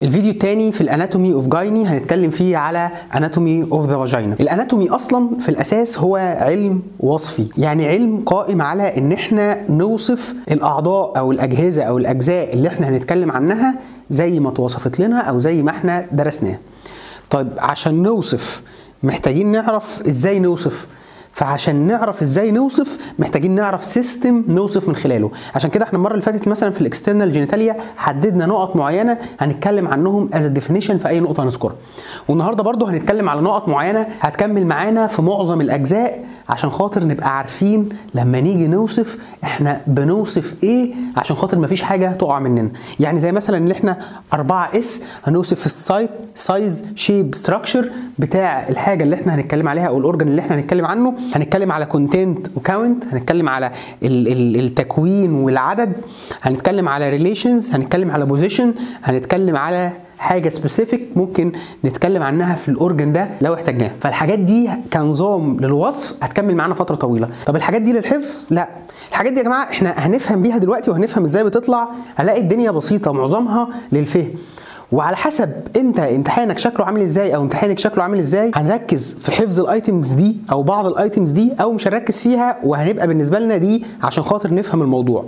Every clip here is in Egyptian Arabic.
الفيديو الثاني في الاناتومي اوف جايني هنتكلم فيه على اناتومي اوف ذا فاجينا الاناتومي اصلا في الاساس هو علم وصفي يعني علم قائم على ان احنا نوصف الاعضاء او الاجهزه او الاجزاء اللي احنا هنتكلم عنها زي ما اتوصفت لنا او زي ما احنا درسناها طيب عشان نوصف محتاجين نعرف ازاي نوصف فعشان نعرف ازاي نوصف محتاجين نعرف سيستم نوصف من خلاله عشان كده احنا المره اللي فاتت مثلا في الاكسترنال جينيتاليا حددنا نقط معينه هنتكلم عنهم از ديفينيشن في اي نقطه هنذكرها والنهارده برضو هنتكلم على نقط معينه هتكمل معانا في معظم الاجزاء عشان خاطر نبقى عارفين لما نيجي نوصف احنا بنوصف ايه عشان خاطر مفيش حاجه تقع مننا يعني زي مثلا ان احنا 4 اس هنوصف السايت سايز شيب ستراكشر بتاع الحاجه اللي احنا هنتكلم عليها او الاورجن اللي احنا هنتكلم عنه هنتكلم على كونتنت وكاونت هنتكلم على ال ال التكوين والعدد هنتكلم على ريليشنز هنتكلم على بوزيشن هنتكلم على حاجه سبيسيفيك ممكن نتكلم عنها في الاورجن ده لو احتاجناها فالحاجات دي كنظام للوصف هتكمل معانا فتره طويله طب الحاجات دي للحفظ لا الحاجات دي يا جماعه احنا هنفهم بيها دلوقتي وهنفهم ازاي بتطلع هلاقي الدنيا بسيطه معظمها للفهم وعلى حسب انت امتحانك شكله عامل ازاي او امتحانك شكله عامل ازاي هنركز في حفظ الايتمز دي او بعض الايتمز دي او مش هنركز فيها وهنبقى بالنسبه لنا دي عشان خاطر نفهم الموضوع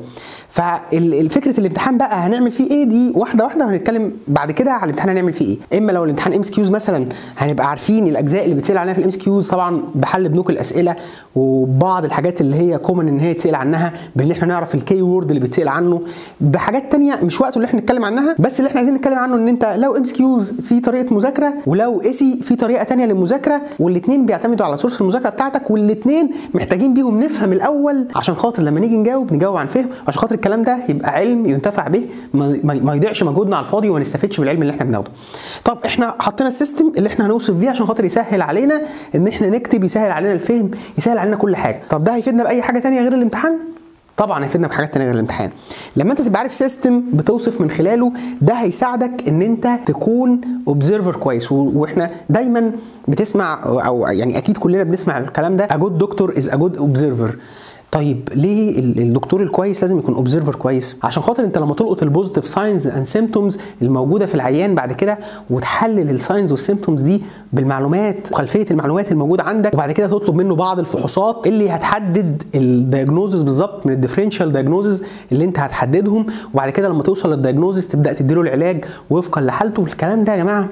فالفكره الامتحان بقى هنعمل فيه ايه دي واحده واحده وهنتكلم بعد كده على الامتحان هنعمل فيه ايه اما لو الامتحان ام اس كيوز مثلا هنبقى عارفين الاجزاء اللي بتسال عليها في الام اس كيوز طبعا بحل بنوك الاسئله وبعض الحاجات اللي هي كومن ان هي تسال عنها بان احنا نعرف الكي وورد اللي بتسال عنه بحاجات تانية مش وقته اللي احنا نتكلم عنها بس اللي احنا عايزين نتكلم عنه ان انت لو ام اس كيوز في طريقه مذاكره ولو اسي في طريقه تانية للمذاكره والاثنين بيعتمدوا على سورس المذاكره بتاعتك والاثنين محتاجين بيهم نفهم الاول عشان خاطر لما نيجي نجاوب نجاوب عن فهم عشان خاطر الكلام ده يبقى علم ينتفع به ما, ما يضيعش مجهودنا على الفاضي وما نستفدش بالعلم اللي احنا بناخده طب احنا حطينا السيستم اللي احنا هنوصف بيه عشان خاطر يسهل علينا ان احنا نكتب يسهل علينا الفهم يسهل علينا كل حاجه طب ده هيفيدنا باي حاجه تانية غير الامتحان طبعا هيفيدنا بحاجات تانية غير الامتحان لما انت تبقى عارف سيستم بتوصف من خلاله ده هيساعدك ان انت تكون اوبزرفر كويس واحنا دايما بتسمع او يعني اكيد كلنا بنسمع الكلام ده a good doctor is a good observer طيب ليه الدكتور الكويس لازم يكون اوبزرفر كويس عشان خاطر انت لما تلقط البوزيتيف ساينز اند سيمتومز الموجوده في العيان بعد كده وتحلل الساينز والسيمتومز دي بالمعلومات وخلفيه المعلومات الموجوده عندك وبعد كده تطلب منه بعض الفحوصات اللي هتحدد الدايجنوزز بالظبط من الديفرنشال دايجنوزز اللي انت هتحددهم وبعد كده لما توصل للدايجنوزز تبدا تديله العلاج وفقا لحالته الكلام ده يا جماعه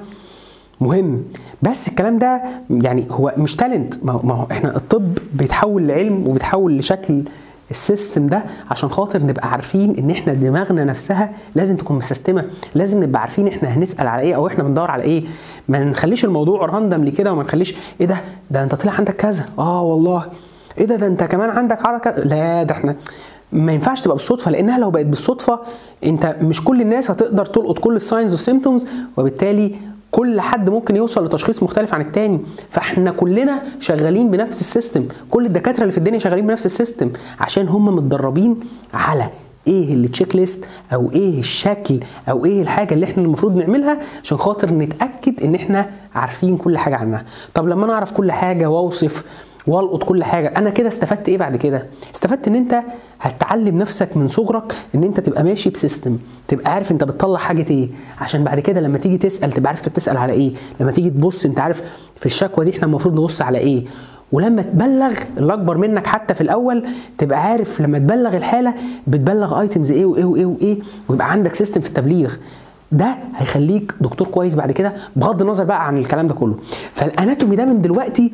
مهم بس الكلام ده يعني هو مش تالنت ما هو احنا الطب بيتحول لعلم وبيتحول لشكل السيستم ده عشان خاطر نبقى عارفين ان احنا دماغنا نفسها لازم تكون مسيستمه لازم نبقى عارفين احنا هنسال على ايه او احنا بندور على ايه ما نخليش الموضوع راندم لكده وما نخليش ايه ده ده انت طلع عندك كذا اه والله ايه ده ده انت كمان عندك عرض كذا لا ده احنا ما ينفعش تبقى بالصدفه لانها لو بقت بالصدفه انت مش كل الناس هتقدر تلقط كل الساينز والسيمتومز وبالتالي كل حد ممكن يوصل لتشخيص مختلف عن التاني فاحنا كلنا شغالين بنفس السيستم كل الدكاتره اللي في الدنيا شغالين بنفس السيستم عشان هم متدربين على ايه التشيك ليست او ايه الشكل او ايه الحاجه اللي احنا المفروض نعملها عشان خاطر نتاكد ان احنا عارفين كل حاجه عنها طب لما انا اعرف كل حاجه واوصف والقط كل حاجه انا كده استفدت ايه بعد كده استفدت ان انت هتعلم نفسك من صغرك ان انت تبقى ماشي بسيستم تبقى عارف انت بتطلع حاجه ايه عشان بعد كده لما تيجي تسال تبقى عارف انت بتسال على ايه لما تيجي تبص انت عارف في الشكوى دي احنا المفروض نبص على ايه ولما تبلغ اللي اكبر منك حتى في الاول تبقى عارف لما تبلغ الحاله بتبلغ ايتمز ايه وايه وايه وايه ويبقى عندك سيستم في التبليغ ده هيخليك دكتور كويس بعد كده بغض النظر بقى عن الكلام ده كله فالاناتومي ده من دلوقتي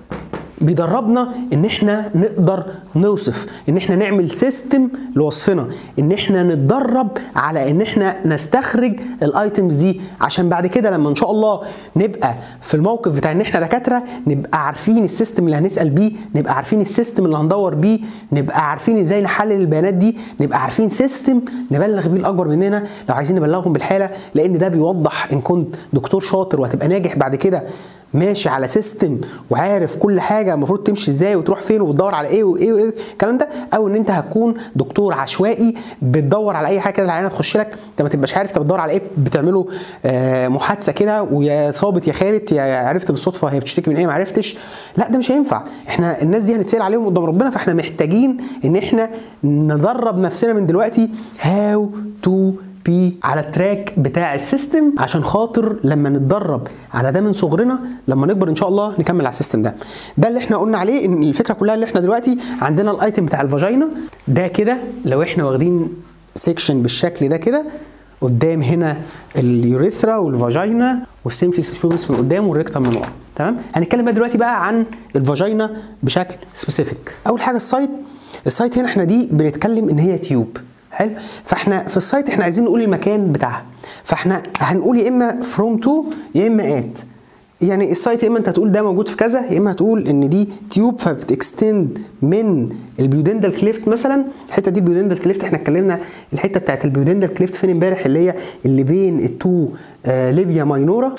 بيدربنا ان احنا نقدر نوصف ان احنا نعمل سيستم لوصفنا ان احنا نتدرب على ان احنا نستخرج الايتمز دي عشان بعد كده لما ان شاء الله نبقى في الموقف بتاع ان احنا دكاتره نبقى عارفين السيستم اللي هنسال بيه نبقى عارفين السيستم اللي هندور بيه نبقى عارفين ازاي نحلل البيانات دي نبقى عارفين سيستم نبلغ بيه الاكبر مننا لو عايزين نبلغهم بالحاله لان ده بيوضح ان كنت دكتور شاطر وهتبقى ناجح بعد كده ماشي على سيستم وعارف كل حاجه المفروض تمشي ازاي وتروح فين وبتدور على ايه وايه وايه الكلام ده او ان انت هتكون دكتور عشوائي بتدور على اي حاجه كده العيانه تخش لك انت ما تبقاش عارف انت بتدور على ايه بتعملوا آه محادثه كده ويا صابت يا خابت يا عرفت بالصدفه هي بتشتكي من ايه ما عرفتش لا ده مش هينفع احنا الناس دي هنتسال عليهم قدام ربنا فاحنا محتاجين ان احنا ندرب نفسنا من دلوقتي هاو تو بي على التراك بتاع السيستم عشان خاطر لما نتدرب على ده من صغرنا لما نكبر ان شاء الله نكمل على السيستم ده ده اللي احنا قلنا عليه ان الفكره كلها اللي احنا دلوقتي عندنا الايتم بتاع الفاجينا ده كده لو احنا واخدين سيكشن بالشكل ده كده قدام هنا اليوريثرا والفاجينا والسيمفيسيس بيوبس من قدام والريكتم من ورا تمام هنتكلم بقى دلوقتي بقى عن الفاجينا بشكل سبيسيفيك اول حاجه السايت السايت هنا احنا دي بنتكلم ان هي تيوب حلو فاحنا في السايت احنا عايزين نقول المكان بتاعها فاحنا هنقول يا اما فروم تو يا اما ات يعني السايت يا اما انت هتقول ده موجود في كذا يا اما هتقول ان دي تيوب فبتكستند من البيودندال كليفت مثلا الحته دي البيودندال كليفت احنا اتكلمنا الحته بتاعت البيودندال كليفت فين امبارح اللي هي اللي بين التو آه ليبيا ماينورا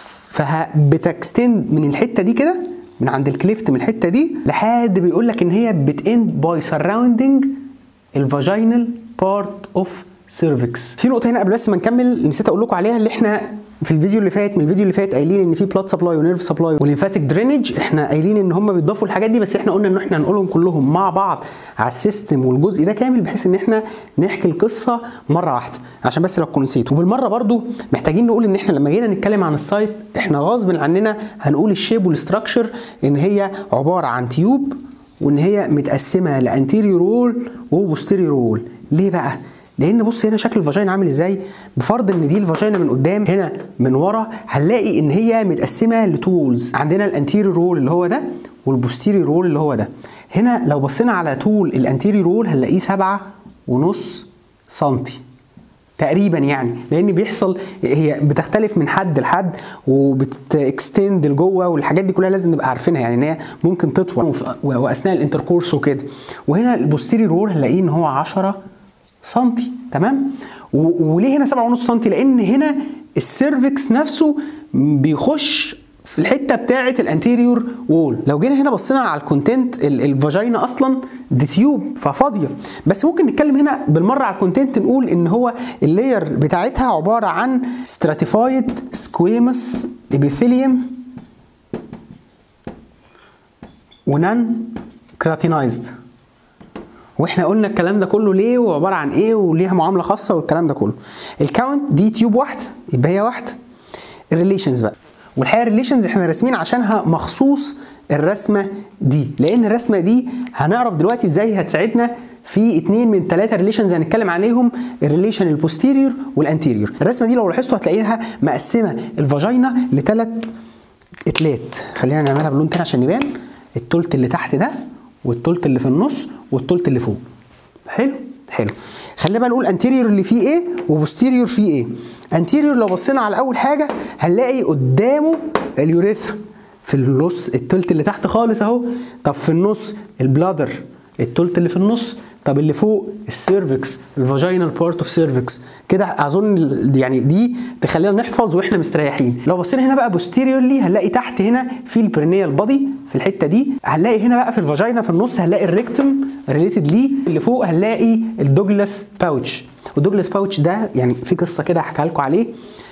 فبتكستند من الحته دي كده من عند الكليفت من الحته دي لحد بيقول لك ان هي بتاند باي سراوندنج الفاجينال بارت اوف سيرفكس في نقطه هنا قبل بس ما نكمل نسيت اقول لكم عليها اللي احنا في الفيديو اللي فات من الفيديو اللي فات قايلين ان في بلاد سبلاي ونيرف سبلاي وليمفاتيك درينج احنا قايلين ان هم بيضافوا الحاجات دي بس احنا قلنا ان احنا هنقولهم كلهم مع بعض على السيستم والجزء ده كامل بحيث ان احنا نحكي القصه مره واحده عشان بس لو كنت نسيت وبالمره برضو محتاجين نقول ان احنا لما جينا نتكلم عن السايت احنا غصب عننا هنقول الشيب والاستراكشر ان هي عباره عن تيوب وان هي متقسمه لانتيريور رول وبوستيريور رول ليه بقى لان بص هنا شكل الفاجينا عامل ازاي بفرض ان دي الفاجينا من قدام هنا من ورا هنلاقي ان هي متقسمه لتولز عندنا الانتيريور رول اللي هو ده والبوستيريور رول اللي هو ده هنا لو بصينا على طول الانتيريور رول هنلاقيه سبعة ونص سنتي تقريبا يعني لان بيحصل هي بتختلف من حد لحد وبتكستند لجوه والحاجات دي كلها لازم نبقى عارفينها يعني ان هي ممكن تطول واثناء الانتركورس وكده وهنا البوستيريور رول هنلاقيه ان هو 10 سنتي تمام وليه هنا 7.5 سنتي لان هنا السيرفكس نفسه بيخش في الحته بتاعه الانتيريور وول لو جينا هنا بصينا على الكونتنت الفاجينا اصلا دي تيوب ففاضيه بس ممكن نتكلم هنا بالمره على الكونتنت نقول ان هو اللاير بتاعتها عباره عن stratified squamous epithelium ونان كراتينايزد واحنا قلنا الكلام ده كله ليه وعباره عن ايه وليها معامله خاصه والكلام ده كله الكاونت دي تيوب واحده يبقى هي واحده الريليشنز بقى والحقيقه الريليشنز احنا راسمين عشانها مخصوص الرسمه دي لان الرسمه دي هنعرف دلوقتي ازاي هتساعدنا في اتنين من ثلاثه ريليشنز هنتكلم عليهم الريليشن البوستيريور والانتيريور الرسمه دي لو لاحظتوا هتلاقيها مقسمه الفاجينا لثلاث اتلات خلينا نعملها بلون تاني عشان يبان التلت اللي تحت ده والتلت اللي في النص والتلت اللي فوق حلو حلو خلينا بقى نقول انتيريور اللي فيه ايه وبوستيريور فيه ايه انتيريور لو بصينا على اول حاجه هنلاقي قدامه اليوريثرا في النص التلت اللي تحت خالص اهو طب في النص البلادر التلت اللي في النص طب اللي فوق السيرفكس الفاجينال بارت اوف سيرفكس كده اظن يعني دي تخلينا نحفظ واحنا مستريحين لو بصينا هنا بقى بوستيريورلي هنلاقي تحت هنا في البرينيال بادي في الحته دي هنلاقي هنا بقى في الفاجينا في النص هنلاقي الريكتم ريليتد ليه اللي فوق هنلاقي الدوجلاس باوتش والدوجلاس باوتش ده يعني في قصه كده هحكيها لكم عليه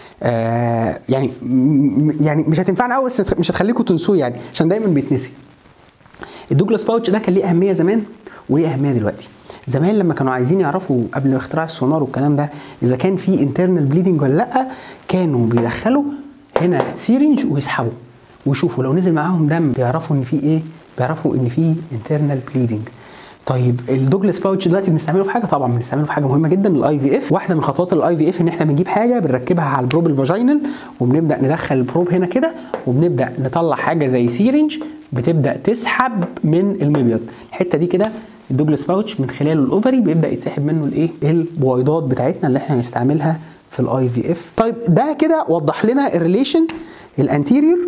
آه يعني يعني مش هتنفعنا قوي بس مش هتخليكم تنسوه يعني عشان دايما بيتنسي الدوجلاس باوتش ده كان ليه اهميه زمان وليه اهميه دلوقتي زمان لما كانوا عايزين يعرفوا قبل اختراع السونار والكلام ده اذا كان في انترنال بليدنج ولا لا كانوا بيدخلوا هنا سيرنج ويسحبوا ويشوفوا لو نزل معاهم دم بيعرفوا ان في ايه بيعرفوا ان في انترنال بليدنج طيب الدوجلاس باوتش دلوقتي بنستعمله في حاجه طبعا بنستعمله في حاجه مهمه جدا الاي في اف واحده من خطوات الاي في اف ان احنا بنجيب حاجه بنركبها على البروب الفاجينال وبنبدا ندخل البروب هنا كده وبنبدا نطلع حاجه زي سيرنج بتبدا تسحب من المبيض الحته دي كده الدوجلاس باوتش من خلاله الاوفري بيبدا يتسحب منه الايه البويضات بتاعتنا اللي احنا هنستعملها في الاي في اف طيب ده كده وضح لنا الريليشن الانتيريور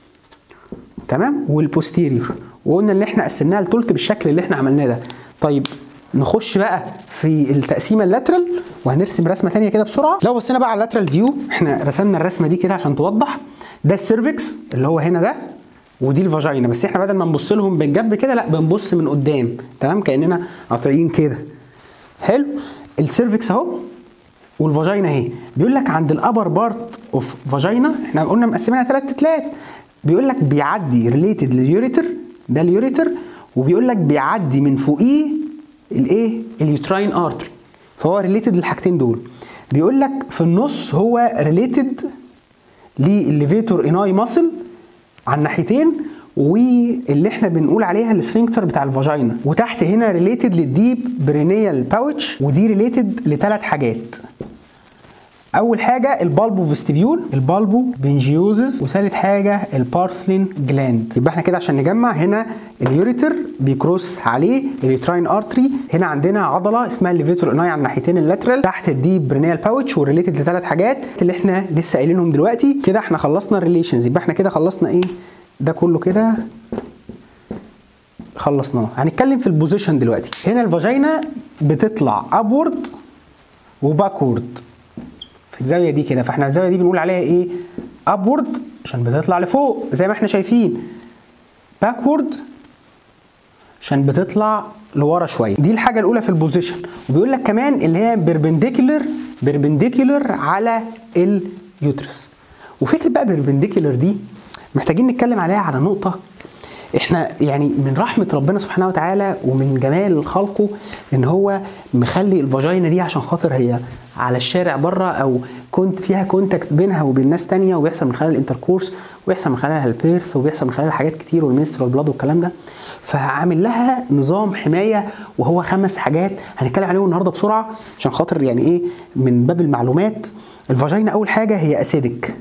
تمام والبوستيريور وقلنا ان احنا قسمناها لتلت بالشكل اللي احنا عملناه ده طيب نخش بقى في التقسيمه اللاترال وهنرسم رسمه ثانيه كده بسرعه لو بصينا بقى على اللاترال فيو احنا رسمنا الرسمه دي كده عشان توضح ده السيرفكس اللي هو هنا ده ودي الفاجينا بس احنا بدل ما نبص لهم بالجنب كده لا بنبص من قدام تمام كاننا قاطعين كده حلو السيرفكس اهو والفاجينا اهي بيقول لك عند الابر بارت اوف فاجينا احنا قلنا مقسمينها ثلاث تلات بيقول لك بيعدي ريليتد لليوريتر ده اليوريتر وبيقول لك بيعدي من فوقيه الايه اليوتراين ارتري فهو ريليتد للحاجتين دول بيقول لك في النص هو ريليتد للليفيتور اناي ماسل على الناحيتين واللي احنا بنقول عليها السفنكتر بتاع الفاجينا وتحت هنا ريليتد للديب برينيال باوتش ودي ريليتد لثلاث حاجات اول حاجه البالبو فيستيبيول البالبو بنجيوزز وثالث حاجه البارثلين جلاند يبقى احنا كده عشان نجمع هنا اليوريتر بيكروس عليه اليوتراين ارتري هنا عندنا عضله اسمها الليفيتور اناي على الناحيتين اللاترال تحت الديب برينيال باوتش وريليتد لثلاث حاجات اللي احنا لسه قايلينهم دلوقتي كده احنا خلصنا الريليشنز يبقى احنا كده خلصنا ايه ده كله كده خلصناه هنتكلم في البوزيشن دلوقتي هنا الفاجينا بتطلع ابورد وباكورد في الزاويه دي كده فاحنا الزاويه دي بنقول عليها ايه ابورد عشان بتطلع لفوق زي ما احنا شايفين باكورد عشان بتطلع لورا شويه دي الحاجه الاولى في البوزيشن وبيقول لك كمان اللي هي بيربنديكولر بيربنديكولر على اليوترس وفكره بقى بيربنديكولر دي محتاجين نتكلم عليها على نقطه احنا يعني من رحمه ربنا سبحانه وتعالى ومن جمال خلقه ان هو مخلي الفاجينا دي عشان خاطر هي على الشارع بره او كنت فيها كونتاكت بينها وبين ناس تانية وبيحصل من خلال الانتركورس وبيحصل من خلالها البيرث وبيحصل من خلالها حاجات كتير والمنسترال بلاد والكلام ده فعامل لها نظام حمايه وهو خمس حاجات هنتكلم عليهم النهارده بسرعه عشان خاطر يعني ايه من باب المعلومات الفاجينا اول حاجه هي اسيدك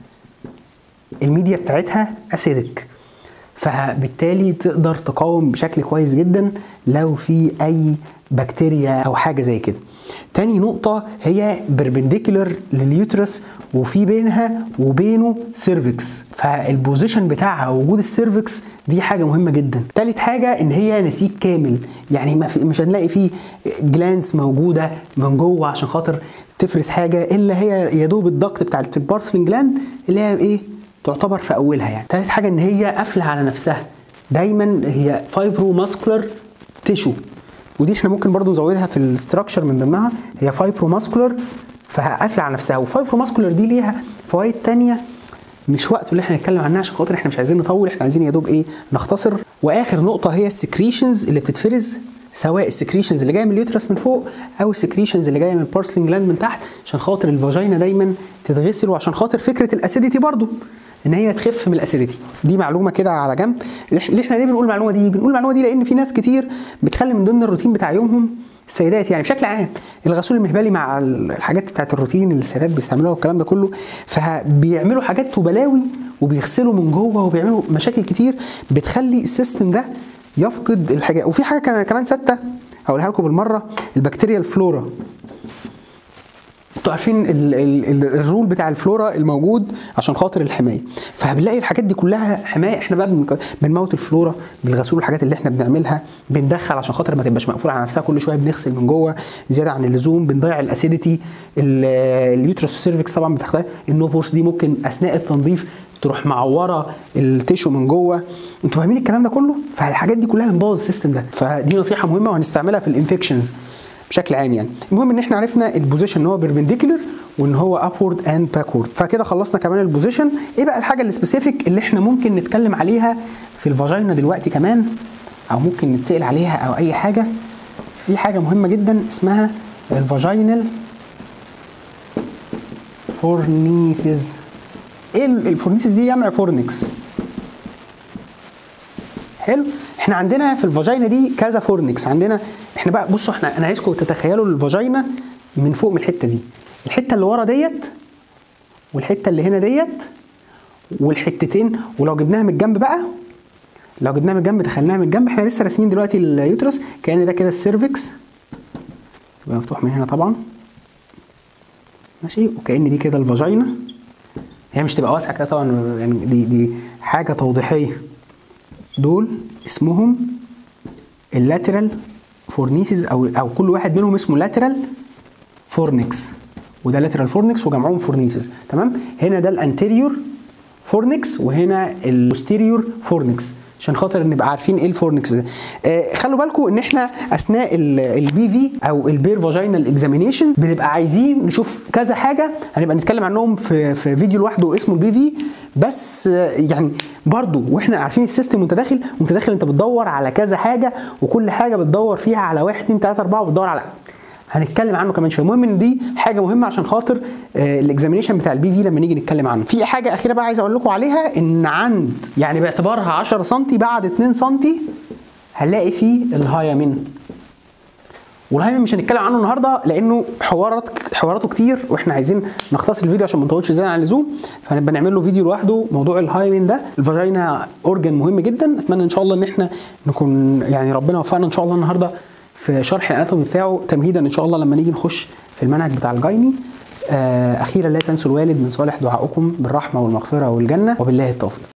الميديا بتاعتها اسيدك فبالتالي تقدر تقاوم بشكل كويس جدا لو في اي بكتيريا او حاجه زي كده تاني نقطة هي بربنديكولر لليوترس وفي بينها وبينه سيرفكس فالبوزيشن بتاعها وجود السيرفكس دي حاجة مهمة جدا تالت حاجة ان هي نسيج كامل يعني ما في مش هنلاقي فيه جلانس موجودة من جوه عشان خاطر تفرز حاجة الا هي يا دوب الضغط بتاع البارثلين جلاند اللي هي ايه تعتبر في اولها يعني تالت حاجه ان هي قافله على نفسها دايما هي فايبرو ماسكولار تيشو ودي احنا ممكن برضو نزودها في الاستراكشر من ضمنها هي فايبرو ماسكولار فقافله على نفسها وفايبرو ماسكولار دي ليها فوائد تانية مش وقت اللي احنا نتكلم عنها عشان خاطر احنا مش عايزين نطول احنا عايزين يا دوب ايه نختصر واخر نقطه هي السكريشنز اللي بتتفرز سواء السكريشنز اللي جايه من اليوترس من فوق او السكريشنز اللي جايه من البارسلين جلاند من تحت عشان خاطر الفاجينا دايما تتغسل وعشان خاطر فكره الاسيديتي برضو ان هي تخف من الاسيديتي دي معلومه كده على جنب اللي احنا ليه بنقول المعلومه دي بنقول المعلومه دي لان في ناس كتير بتخلي من ضمن الروتين بتاع يومهم السيدات يعني بشكل عام الغسول المهبلي مع الحاجات بتاعت الروتين اللي السيدات بيستعملوها والكلام ده كله فبيعملوا حاجات وبلاوي وبيغسلوا من جوه وبيعملوا مشاكل كتير بتخلي السيستم ده يفقد الحاجه وفي حاجه كمان سته هقولها لكم بالمره البكتيريا الفلورا انتوا عارفين ال ال الرول بتاع الفلورا الموجود عشان خاطر الحمايه فبنلاقي الحاجات دي كلها حمايه احنا بقى بنموت الفلورا بالغسول والحاجات اللي احنا بنعملها بندخل عشان خاطر ما تبقاش مقفوله على نفسها كل شويه بنغسل من جوه زياده عن اللزوم بنضيع الاسيديتي اليوترس سيرفكس طبعا بتختار النوبورس دي ممكن اثناء التنظيف تروح معوره التيشو من جوه انتوا فاهمين الكلام ده كله فالحاجات دي كلها بنبوظ السيستم ده فدي نصيحه مهمه وهنستعملها في الانفكشنز بشكل عام يعني المهم ان احنا عرفنا البوزيشن ان هو بيربنديكولر وان هو ابورد اند باكورد فكده خلصنا كمان البوزيشن ايه بقى الحاجه السبيسيفيك اللي احنا ممكن نتكلم عليها في الفاجينا دلوقتي كمان او ممكن نتسال عليها او اي حاجه في حاجه مهمه جدا اسمها الفاجينال فورنيسز ايه الفورنيسز دي جمع فورنكس حلو احنا عندنا في الفاجينا دي كذا فورنكس عندنا احنا بقى بصوا احنا انا عايزكم تتخيلوا الفاجينا من فوق من الحته دي الحته اللي ورا ديت والحته اللي هنا ديت والحتتين ولو جبناها من الجنب بقى لو جبناها من الجنب دخلناها من الجنب احنا لسه راسمين دلوقتي اليوترس كان ده كده السيرفكس يبقى مفتوح من هنا طبعا ماشي وكأن دي كده الفاجينا هي مش تبقى واسعه كده طبعا يعني دي دي حاجه توضيحيه دول اسمهم اللاترال فورنيسز او او كل واحد منهم اسمه لاترال فورنكس وده لاترال فورنكس وجمعهم فورنيسز تمام هنا ده الانتيريور فورنكس وهنا البوستيريور فورنكس عشان خاطر نبقى عارفين ايه الفورنكس ده آه خلوا بالكم ان احنا اثناء البي في او البير فاجينال اكزامينيشن بنبقى عايزين نشوف كذا حاجه هنبقى نتكلم عنهم في في فيديو لوحده اسمه البي في بس آه يعني برضو واحنا عارفين السيستم وانت داخل وانت داخل انت بتدور على كذا حاجه وكل حاجه بتدور فيها على 1 2 3 4 وبتدور على هنتكلم عنه كمان شويه المهم ان دي حاجه مهمه عشان خاطر الاكزامينيشن بتاع البي في لما نيجي نتكلم عنه في حاجه اخيره بقى عايز اقول لكم عليها ان عند يعني باعتبارها 10 سم بعد 2 سم هنلاقي فيه الهايمن والهايمن مش هنتكلم عنه النهارده لانه حوارات حواراته كتير واحنا عايزين نختصر الفيديو عشان ما نطولش زياده عن اللزوم فهنبقى نعمل له فيديو لوحده موضوع الهايمن ده الفاجينا اورجن مهم جدا اتمنى ان شاء الله ان احنا نكون يعني ربنا وفقنا ان شاء الله النهارده في شرح الاناتومي بتاعه تمهيدا ان شاء الله لما نيجي نخش في المنهج بتاع الجايني آه اخيرا لا تنسوا الوالد من صالح دعائكم بالرحمه والمغفره والجنه وبالله التوفيق